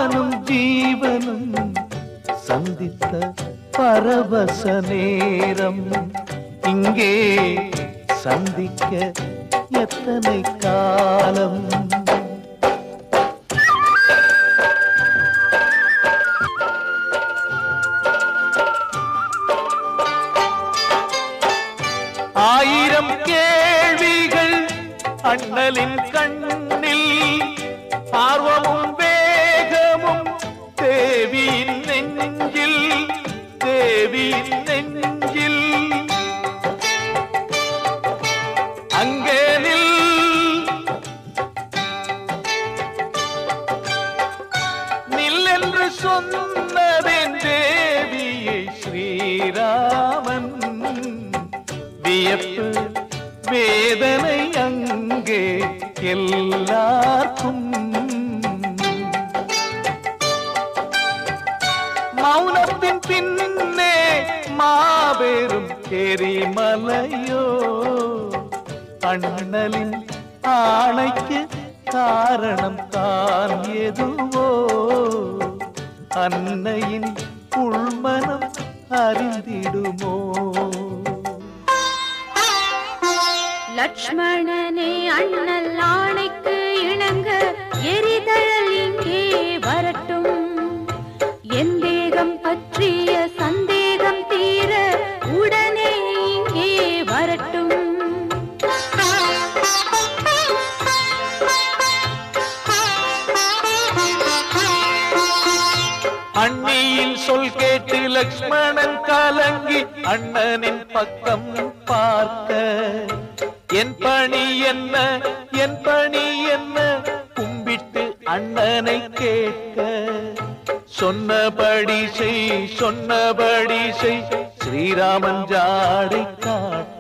ராமனும் ஜீவனும் சந்தித்த பரவச நேரம் இங்கே சந்திக்க எத்தனை காலம் ஆயிரம் கேள்விகள் அண்ணலின் கண்ணில் ஆர்வமும் வேகமும் தேவியின் நெஞ்சில் தேவியின் நெஞ்சில் அங்கே நில் நில் என்று சொன்னதென் தேவியை ஸ்ரீராமன் வியப்பு வேதனை அங்கே எல்லாருக்கும் மௌனத்தின் பின்னே மாபெரும் எரிமலையோ அண்ணலின் ஆணைக்கு காரணம் தான் எதுவோ அன்னையின் உள்மனம் அறிந்திடுமோ லட்சுமணனே அண்ணல் ஆணைக்கு இணங்க எரிதழல் இங்கே வரட்டும் என் தேகம் பற்றிய சந்தேகம் தீர உடனே இங்கே வரட்டும் அண்ணியின் சொல் கேட்டு லக்ஷ்மணன் கலங்கி அண்ணனின் பக்கம் பார்க்க என் பணி என்ன என் பணி என்ன கும்பிட்டு அண்ணனை கேட்க சொன்னபடி செய் சொன்னபடி செய் ஸ்ரீராமன் ஜாடை காட்ட